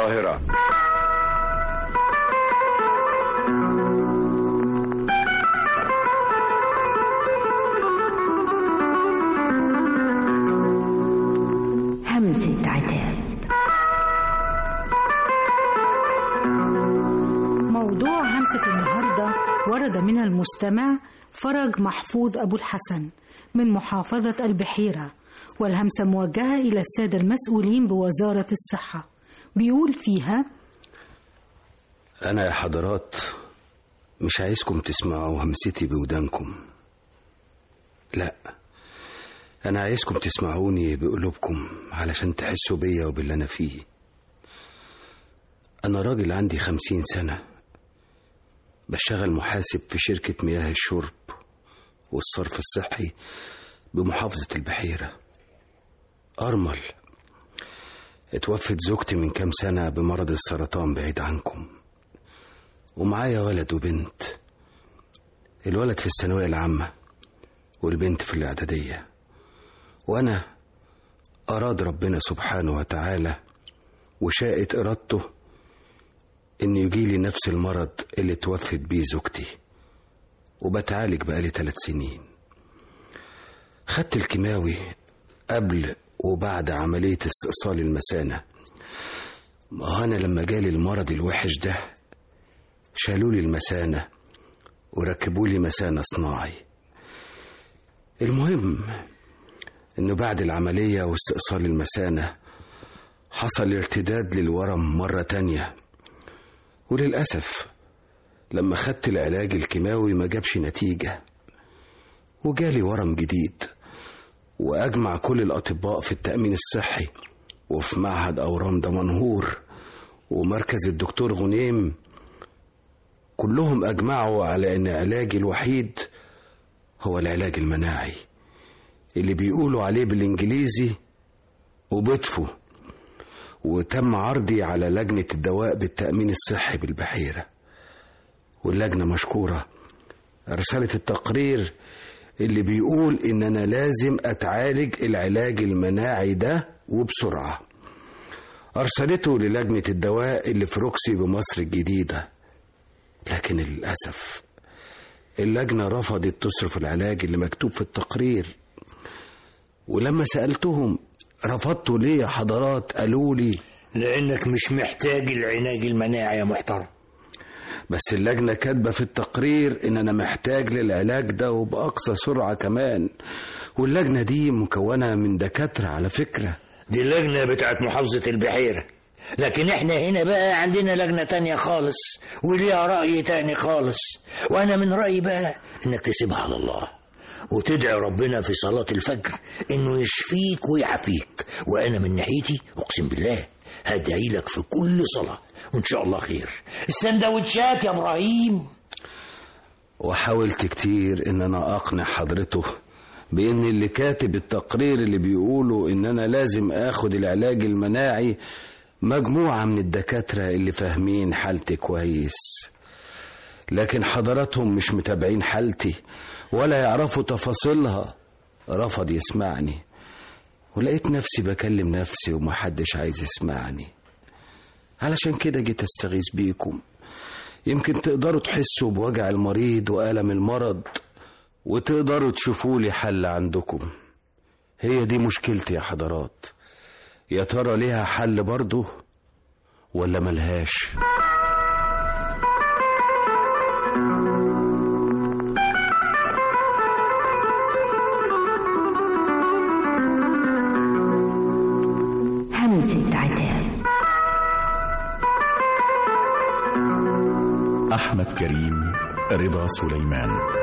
القاهرة همسة عتاب موضوع همسة النهاردة ورد من المستمع فرج محفوظ أبو الحسن من محافظة البحيرة والهمسة موجهة إلى السادة المسؤولين بوزارة الصحة بيقول فيها أنا يا حضرات مش عايزكم تسمعوا همستي بودانكم لا أنا عايزكم تسمعوني بقلوبكم علشان تحسوا بيا وباللي أنا فيه أنا راجل عندي خمسين سنة بشتغل محاسب في شركة مياه الشرب والصرف الصحي بمحافظة البحيرة أرمل اتوفت زوجتي من كام سنة بمرض السرطان بعيد عنكم ومعايا ولد وبنت الولد في الثانوية العامة والبنت في الإعدادية وأنا أراد ربنا سبحانه وتعالى وشاءت إرادته إن يجيلي نفس المرض اللي توفت بيه زوجتي وبتعالج بقالي ثلاث سنين خدت الكيماوي قبل وبعد عملية استئصال المثانة ما أنا لما جالي المرض الوحش ده شالوا لي المثانة وركبوا لي مثانة صناعي المهم إنه بعد العملية واستئصال المثانة حصل ارتداد للورم مرة تانية وللأسف لما خدت العلاج الكيماوي ما جابش نتيجة وجالي ورم جديد وأجمع كل الأطباء في التأمين الصحي وفي معهد أورام دمنهور ومركز الدكتور غنيم كلهم أجمعوا على أن علاجي الوحيد هو العلاج المناعي اللي بيقولوا عليه بالإنجليزي وبتفو وتم عرضي على لجنة الدواء بالتأمين الصحي بالبحيرة واللجنة مشكورة أرسلت التقرير اللي بيقول إن أنا لازم أتعالج العلاج المناعي ده وبسرعة أرسلته للجنة الدواء اللي في روكسي بمصر الجديدة لكن للأسف اللجنة رفضت تصرف العلاج اللي مكتوب في التقرير ولما سألتهم رفضتوا ليه يا حضرات قالوا لي لأنك مش محتاج العلاج المناعي يا محترم بس اللجنة كاتبة في التقرير إن أنا محتاج للعلاج ده وبأقصى سرعة كمان واللجنة دي مكونة من دكاترة على فكرة دي اللجنة بتاعت محافظة البحيرة لكن احنا هنا بقى عندنا لجنة تانية خالص وليها رأي تاني خالص وانا من رأيي بقى انك تسيبها على الله وتدعي ربنا في صلاة الفجر انه يشفيك ويعافيك وانا من ناحيتي اقسم بالله هدعي لك في كل صلاة وان شاء الله خير السندوتشات يا ابراهيم وحاولت كتير إن أنا أقنع حضرته بإن اللي كاتب التقرير اللي بيقولوا إن أنا لازم آخد العلاج المناعي مجموعة من الدكاترة اللي فاهمين حالتي كويس لكن حضراتهم مش متابعين حالتي ولا يعرفوا تفاصيلها رفض يسمعني ولقيت نفسي بكلم نفسي ومحدش عايز يسمعني علشان كده جيت استغيث بيكم يمكن تقدروا تحسوا بوجع المريض وألم المرض وتقدروا تشوفوا لي حل عندكم هي دي مشكلتي يا حضرات يا ترى ليها حل برضه ولا ملهاش همسة عتاب أحمد كريم رضا سليمان